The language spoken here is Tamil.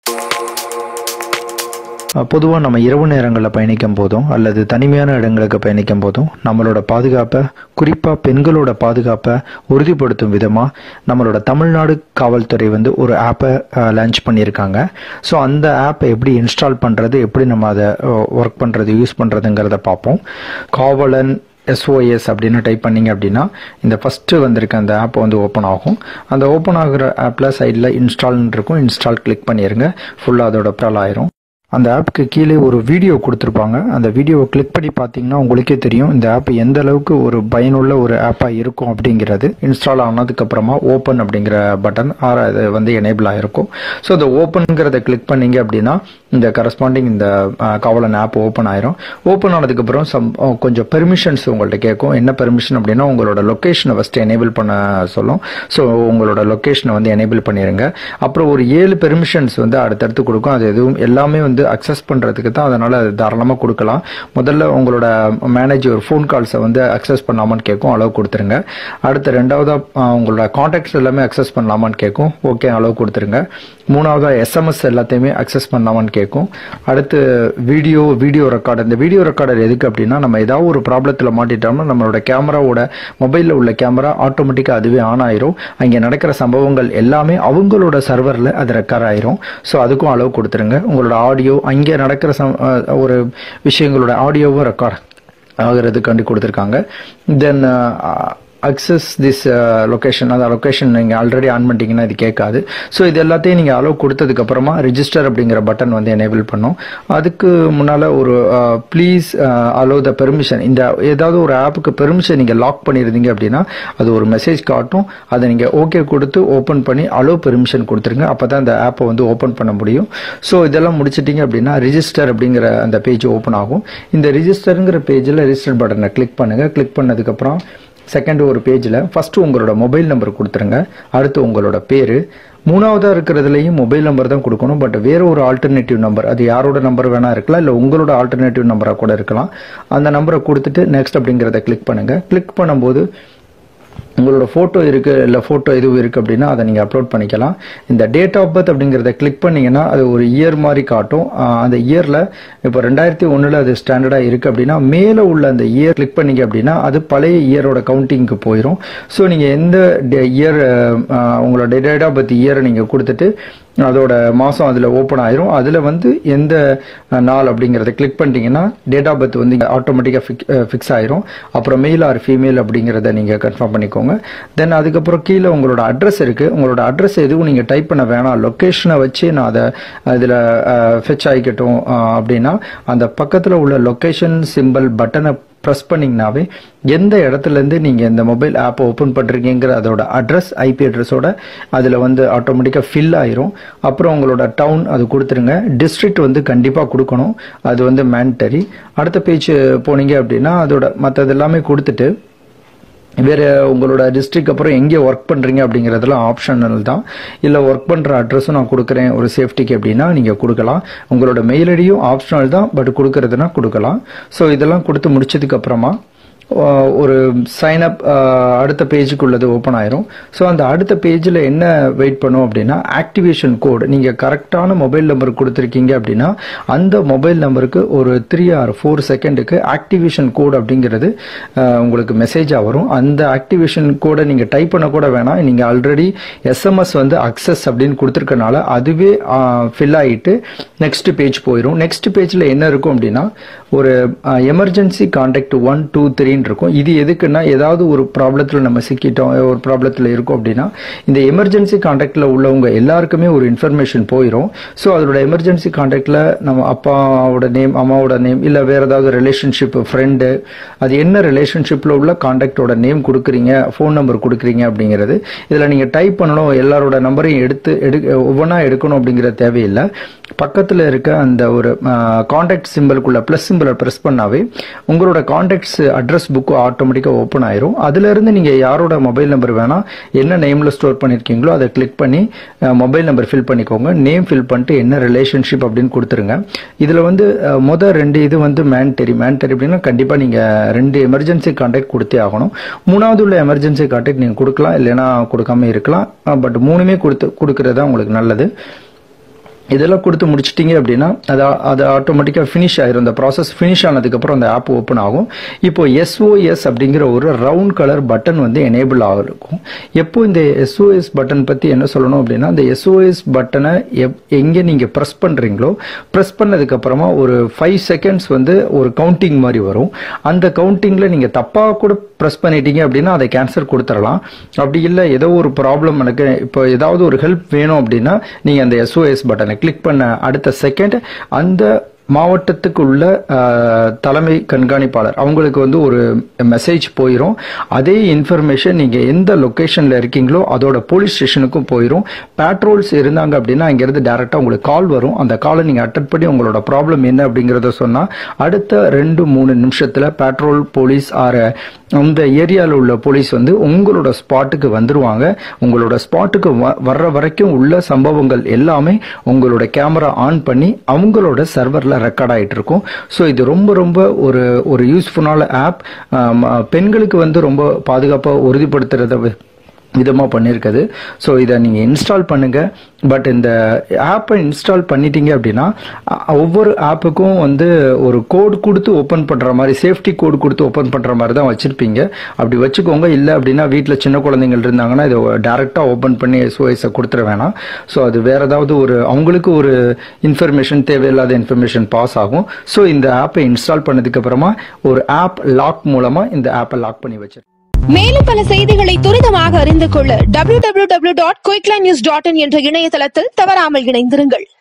பொதுவாக நம்ம இரவு நேரங்களில் பயணிக்கும் போதும் அல்லது தனிமையான இடங்களுக்கு பயணிக்கும் போதும் நம்மளோட பாதுகாப்பை குறிப்பாக பெண்களோட பாதுகாப்பை உறுதிப்படுத்தும் விதமாக நம்மளோட தமிழ்நாடு காவல்துறை வந்து ஒரு ஆப்பை லான்ச் பண்ணியிருக்காங்க ஸோ அந்த ஆப்பை எப்படி இன்ஸ்டால் பண்ணுறது எப்படி நம்ம அதை ஒர்க் பண்ணுறது யூஸ் பண்ணுறதுங்கிறத பார்ப்போம் காவலன் எஸ்ஓஎஸ் அப்படின்னு டைப் பண்ணீங்க அப்படின்னா இந்த ஃபஸ்ட்டு வந்திருக்க அந்த ஆப் வந்து ஓப்பன் ஆகும் அந்த ஓப்பன் ஆகுற ஆப்பில் சைடில் இன்ஸ்டால்னு இருக்கும் இன்ஸ்டால் கிளிக் பண்ணிடுங்க ஃபுல்லாக அதோட ப்ரால் ஆயிரும் அந்த ஆப்புக்கு கீழே ஒரு வீடியோ கொடுத்துருப்பாங்க அந்த வீடியோவை கிளிக் பண்ணி பார்த்தீங்கன்னா உங்களுக்கே தெரியும் இந்த ஆப் எந்த அளவுக்கு ஒரு பயனுள்ள ஒரு ஆப்பாக இருக்கும் அப்படிங்கிறது இன்ஸ்டால் ஆனதுக்கப்புறமா ஓப்பன் அப்படிங்கிற பட்டன் ஆர் அது வந்து எனேபிள் ஆகிருக்கும் ஸோ இந்த ஓப்பனுங்கிறத கிளிக் பண்ணீங்க அப்படின்னா இந்த கரஸ்பாண்டிங் இந்த அஹ், காவலன் ஆப் ஓப்பன் ஆயிரும் ஓப்பன் ஆனதுக்கப்புறம் சம் அஹ், கொஞ்சம் பெர்மிஷன்ஸ் உங்கள்கிட்ட கேட்கும் என்ன பெர்மிஷன் அப்படின்னா உங்களோட லொக்கேஷனை ஃபஸ்ட்டு எனேபிள் பண்ண சொல்லும் ஸோ உங்களோட லொக்கேஷனை வந்து எனேபிள் பண்ணிடுங்க அப்புறம் ஒரு ஏழு பெர்மிஷன்ஸ் வந்து அடுத்தடுத்து கொடுக்கும் அது எதுவும் எல்லாமே வந்து அக்சஸ் பண்ணுறதுக்கு தான் அதனால் அது தாராளமாக கொடுக்கலாம் முதல்ல உங்களோட மேனேஜ் ஒரு ஃபோன் கால்ஸை வந்து அக்சஸ் பண்ணலாமான்னு கேட்கும் அளவு கொடுத்துருங்க அடுத்து ரெண்டாவதாக உங்களோட காண்டாக்ட்ஸ் எல்லாமே அக்சஸ் பண்ணலாமான்னு கேட்கும் ஓகே அளவு கொடுத்துருங்க மூணாவதாக எஸ்எம்எஸ் எல்லாத்தையுமே அக்சஸ் பண்ணலாமான்னு கேட்கும் அடுத்து வீடியோ வீடியோ ரெக்கார்டர் இந்த வீடியோ ரெக்கார்டர் எதுக்கு அப்படின்னா நம்ம ஏதாவது ஒரு ப்ராப்ளத்தில் மாட்டிட்டோம்னா நம்மளோட கேமராவோட மொபைலில் உள்ள கேமரா ஆட்டோமேட்டிக்காக அதுவே ஆன் ஆயிரும் அங்கே நடக்கிற சம்பவங்கள் எல்லாமே அவங்களோட சர்வரில் அது ரெக்கார்ட் ஆயிரும் ஸோ அதுக்கும் அளவு கொடுத்துருங்க உங்களோட ஆடியோ அங்கே நடக்கிற சம் அஹ், ஒரு விஷயங்களோட ஆடியோவும் ரெக்கார்ட் ஆகிறதுக்காண்டி கொடுத்துருக்காங்க தென் அக்சஸ் திஸ் லொக்கேஷன் அந்த லொக்கேஷன் நீங்கள் ஆல்ரெடி ஆன் பண்ணிட்டீங்கன்னா இது கேட்காது ஸோ இது எல்லாத்தையும் நீங்கள் அலோவ் கொடுத்ததுக்கு அப்புறமா ரிஜிஸ்டர் அப்படிங்கிற பட்டன் வந்து எனேபிள் பண்ணும் அதுக்கு முன்னால் ஒரு ப்ளீஸ் அலோவ் த பெர்மிஷன் இந்த ஏதாவது ஒரு ஆப்புக்கு பெர்மிஷன் நீங்கள் லாக் பண்ணியிருந்தீங்க அப்படின்னா அது ஒரு மெசேஜ் காட்டும் அதை நீங்கள் ஓகே கொடுத்து ஓப்பன் பண்ணி அலோவ் பெர்மிஷன் கொடுத்துருங்க அப்போ தான் இந்த ஆப்பை வந்து ஓப்பன் பண்ண முடியும் ஸோ இதெல்லாம் முடிச்சிட்டிங்க அப்படின்னா ரிஜிஸ்டர் அப்படிங்கிற அந்த பேஜ் ஓப்பன் ஆகும் இந்த ரிஜிஸ்டருங்கிற பேஜில் ரிஜிஸ்டர் பட்டனை கிளிக் பண்ணுங்கள் கிளிக் பண்ணதுக்கப்புறம் செகண்ட் ஒரு பேஜில் ஃபஸ்ட்டு உங்களோட மொபைல் நம்பர் கொடுத்துருங்க அடுத்து உங்களோட பேர் மூணாவதாக இருக்கிறதுலையும் மொபைல் நம்பர் தான் கொடுக்கணும் பட் வேற ஒரு ஆல்டர்னேட்டிவ் நம்பர் அது யாரோட நம்பர் வேணா இருக்கலாம் இல்லை உங்களோட ஆல்டர்னேட்டிவ் நம்பராக கூட இருக்கலாம் அந்த நம்பரை கொடுத்துட்டு நெக்ஸ்ட் அப்படிங்கிறத கிளிக் பண்ணுங்கள் கிளிக் பண்ணும்போது உங்களோட ஃபோட்டோ இருக்குது இல்லை ஃபோட்டோ எதுவும் இருக்குது அப்படின்னா அதை நீங்கள் அப்லோட் பண்ணிக்கலாம் இந்த டேட் ஆஃப் பர்த் அப்படிங்கிறத கிளிக் பண்ணீங்கன்னா அது ஒரு இயர் மாதிரி காட்டும் ஆஹ் அந்த இயரில் இப்போ ரெண்டாயிரத்தி ஒன்றில் அது ஸ்டாண்டர்டாக இருக்குது அப்படின்னா மேலே உள்ள அந்த இயர் கிளிக் பண்ணீங்க அப்படின்னா அது பழைய இயரோட கவுண்டிங்க்கு போயிடும் ஸோ நீங்கள் எந்த இயர் உங்களோட டேட் ஆஃப் பர்த் இயரை நீங்கள் கொடுத்துட்டு அதோட மாதம் அதில் ஓப்பன் ஆயிரும் அதில் வந்து எந்த அஹ், நாள் அப்படிங்கிறத கிளிக் பண்ணிட்டீங்கன்னா டேட் ஆஃப் பர்த் வந்து ஆட்டோமேட்டிக்காக ஃபிக் ஃபிக்ஸ் ஆயிரும் அப்புறம் மெயில் ஆர் ஃபீமேல் அப்படிங்கிறத நீங்கள் கன்ஃபார்ம் பண்ணிக்கோங்க தென் அதுக்கப்புறம் கீழே உங்களோட அட்ரஸ் இருக்குது உங்களோட அட்ரஸ் எதுவும் நீங்கள் டைப் பண்ண வேணாம் லொக்கேஷனை வச்சு நான் அதை அதில் ஃபெச் ஆகிக்கட்டும் அஹ், அப்படின்னா அந்த பக்கத்தில் உள்ள லொக்கேஷன் சிம்பிள் பட்டனை ப்ரெஸ் பண்ணிங்கனாவே எந்த இடத்துலேருந்து நீங்கள் இந்த மொபைல் ஆப்பை ஓப்பன் பண்ணுறீங்கிற அதோட அட்ரஸ் ஐபி அட்ரஸோட அதில் வந்து ஆட்டோமேட்டிக்காக ஃபில் ஆயிரும் அப்புறம் உங்களோட டவுன் அது கொடுத்துருங்க டிஸ்ட்ரிக்ட் வந்து கண்டிப்பாக கொடுக்கணும் அது வந்து மேண்டரி அடுத்த பேஜ் போனீங்க அப்படின்னா அதோட மற்றது எல்லாமே கொடுத்துட்டு வேற உங்களோட டிஸ்ட்ரிக்ட் அப்புறம் எங்கே ஒர்க் பண்ணுறீங்க அப்படிங்கிறதுலாம் ஆப்ஷனல் தான் இல்லை ஒர்க் பண்ணுற அட்ரஸும் நான் கொடுக்குறேன் ஒரு சேஃப்டிக்கு அப்படின்னா நீங்கள் கொடுக்கலாம் உங்களோட மெயில் ஐடியும் ஆப்ஷனல் தான் பட் கொடுக்கறதுனா கொடுக்கலாம் ஸோ இதெல்லாம் கொடுத்து முடிச்சதுக்கு அப்புறமா ஆஹ், ஒரு சைன் அப் அடுத்த பேஜுக்கு உள்ளது ஓப்பன் ஆயிரும் ஸோ அந்த அடுத்த பேஜில் என்ன வெயிட் பண்ணும் அப்படின்னா ஆக்டிவேஷன் கோடு நீங்கள் கரெக்டான மொபைல் நம்பர் கொடுத்துருக்கீங்க அப்படின்னா அந்த மொபைல் நம்பருக்கு ஒரு த்ரீ ஆர் ஃபோர் செகண்டுக்கு ஆக்டிவேஷன் கோட் அப்படிங்கிறது ஆஹ், உங்களுக்கு மெசேஜாக வரும் அந்த ஆக்டிவேஷன் கோடை நீங்கள் டைப் பண்ண கூட வேணாம் நீங்கள் ஆல்ரெடி எஸ்எம்எஸ் வந்து அக்சஸ் அப்படின்னு கொடுத்துருக்கனால அதுவே ஃபில் ஆகிட்டு நெக்ஸ்ட் பேஜ் போயிடும் நெக்ஸ்ட் பேஜில் என்ன இருக்கும் அப்படின்னா ஒரு எமர்ஜென்சி கான்டாக்ட் ஒன் டூ த்ரீன்னு இருக்கும் இது எதுக்குன்னா ஏதாவது ஒரு ப்ராப்ளத்தில் நம்ம சிக்கிட்டோம் ஒரு ப்ராப்ளத்தில் இருக்கோம் அப்படின்னா இந்த எமர்ஜென்சி கான்டாக்டில் உள்ளவங்க எல்லாருக்குமே ஒரு இன்ஃபர்மேஷன் போயிடும் ஸோ அதோட எமர்ஜென்சி கான்டாக்டில் நம்ம அப்பாவோட நேம் அம்மாவோட நேம் இல்லை வேற ஏதாவது ரிலேஷன்ஷிப் ஃப்ரெண்டு அது என்ன ரிலேஷன்ஷிப்பில் உள்ள கான்டாக்டோட நேம் கொடுக்குறீங்க ஃபோன் நம்பர் கொடுக்குறீங்க அப்படிங்கிறது இதில் நீங்கள் டைப் பண்ணணும் எல்லாரோட நம்பரையும் எடுத்து எடு ஒவ்வொன்றா எடுக்கணும் அப்படிங்கிற தேவையில்லை பக்கத்தில் இருக்க அந்த ஒரு காண்டாக்ட் சிம்பிளுக்குள்ள ப்ளஸ் சிம்பிளை ப்ரெஸ் பண்ணாவே உங்களோட காண்டாக்ட்ஸ் அட்ரஸ் புக்கு ஆட்டோமேட்டிக்காக ஓப்பன் ஆயிரும் அதுலேருந்து நீங்கள் யாரோட மொபைல் நம்பர் வேணால் என்ன நேமில் ஸ்டோர் பண்ணியிருக்கீங்களோ அதை கிளிக் பண்ணி மொபைல் நம்பர் ஃபில் பண்ணிக்கோங்க நேம் ஃபில் பண்ணிட்டு என்ன ரிலேஷன்ஷிப் அப்படின்னு கொடுத்துருங்க இதில் வந்து அஹ், மொத ரெண்டு இது வந்து மேன்டரி மேன்டரி அப்படின்னா கண்டிப்பாக நீங்கள் ரெண்டு எமர்ஜென்சி கான்டாக்ட் கொடுத்தே ஆகணும் மூணாவது உள்ள எமர்ஜென்சி கான்டாக்ட் நீங்கள் கொடுக்கலாம் இல்லைன்னா கொடுக்காம இருக்கலாம் பட் மூணுமே கொடுத்து கொடுக்கறது தான் உங்களுக்கு நல்லது இதெல்லாம் கொடுத்து முடிச்சிட்டிங்க அப்படின்னா அது அது ஆட்டோமேட்டிக்காக ஃபினிஷ் ஆயிரும் அந்த ப்ராசஸ் ஃபினிஷ் ஆனதுக்கப்புறம் அந்த ஆப் ஓப்பன் ஆகும் இப்போ எஸ்ஓஎஸ் அப்படிங்கிற ஒரு ரவுண்ட் கலர் பட்டன் வந்து எனேபிள் ஆகிருக்கும் எப்போ இந்த எஸ்ஓஎஸ் பட்டன் பற்றி என்ன சொல்லணும் அப்படின்னா அந்த எஸ்ஓஎஸ் பட்டனை எப் எங்கே நீங்கள் ப்ரெஸ் பண்ணுறீங்களோ ப்ரெஸ் பண்ணதுக்கப்புறமா ஒரு ஃபைவ் செகண்ட்ஸ் வந்து ஒரு கவுண்டிங் மாதிரி வரும் அந்த கவுண்டிங்கில் நீங்கள் தப்பாக கூட ப்ரெஸ் பண்ணிட்டீங்க அப்படின்னா அதை கேன்சர் கொடுத்துடலாம் அப்படி இல்லை ஏதோ ஒரு ப்ராப்ளம் எனக்கு இப்போ ஏதாவது ஒரு ஹெல்ப் வேணும் அப்படின்னா நீங்கள் அந்த எஸ்ஓஎஸ் பட்டனை கிளிக் பண்ண அடுத்த செகண்ட் அந்த மாவட்டத்துக்கு உள்ள அஹ், தலைமை கண்காணிப்பாளர் அவங்களுக்கு வந்து ஒரு மெசேஜ் போயிடும் அதே இன்ஃபர்மேஷன் நீங்கள் எந்த லொக்கேஷனில் இருக்கீங்களோ அதோட போலீஸ் ஸ்டேஷனுக்கும் போயிடும் பேட்ரோல்ஸ் இருந்தாங்க அப்படின்னா இங்கேருந்து டேரெக்டாக உங்களுக்கு கால் வரும் அந்த காலை நீங்கள் அட்டன் பண்ணி உங்களோட ப்ராப்ளம் என்ன அப்படிங்கிறத சொன்னால் அடுத்த ரெண்டு மூணு நிமிஷத்தில் பேட்ரோல் போலீஸ் ஆற அந்த ஏரியாவில் உள்ள போலீஸ் வந்து உங்களோட ஸ்பாட்டுக்கு வந்துருவாங்க உங்களோட ஸ்பாட்டுக்கு வர்ற வரைக்கும் உள்ள சம்பவங்கள் எல்லாமே உங்களோட கேமரா ஆன் பண்ணி அவங்களோட சர்வரில் ரெக்கார்ட் ஆகிட்டு இருக்கும் ஸோ இது ரொம்ப ரொம்ப ஒரு ஒரு யூஸ்ஃபுல்லான ஆப் பெண்களுக்கு வந்து ரொம்ப பாதுகாப்பாக உறுதிப்படுத்துறத வி- விதமா பண்ணியிருக்குது ஸோ இதை நீங்கள் இன்ஸ்டால் பண்ணுங்க பட் இந்த ஆப்பை இன்ஸ்டால் பண்ணிட்டீங்க அப்படின்னா அ- ஒவ்வொரு ஆப்புக்கும் வந்து ஒரு கோடு கொடுத்து ஓப்பன் பண்ணுற மாதிரி சேஃப்டி கோடு கொடுத்து ஓப்பன் பண்ணுற மாதிரி தான் வச்சுருப்பீங்க அப்படி வச்சுக்கோங்க இல்லை அப்படின்னா வீட்டில் சின்ன குழந்தைங்கள் இருந்தாங்கன்னா இதை டேரெக்டாக ஓப்பன் பண்ணி எஸ்ஓஎஸை கொடுத்துட வேணாம் ஸோ அது வேற ஏதாவது ஒரு அவங்களுக்கு ஒரு இன்ஃபர்மேஷன் தேவையில்லாத இன்ஃபர்மேஷன் பாஸ் ஆகும் ஸோ இந்த ஆப்பை இன்ஸ்டால் பண்ணதுக்கு அப்புறமா ஒரு ஆப் லாக் மூலமாக இந்த ஆப்பை லாக் பண்ணி வச்சிருக்கேன் மேலும் பல செய்திகளை துரிதமாக அறிந்து கொள்ள www.quicklines.in டாட் என்ற இணையதளத்தில் தவறாமல் இணைந்திருங்கள்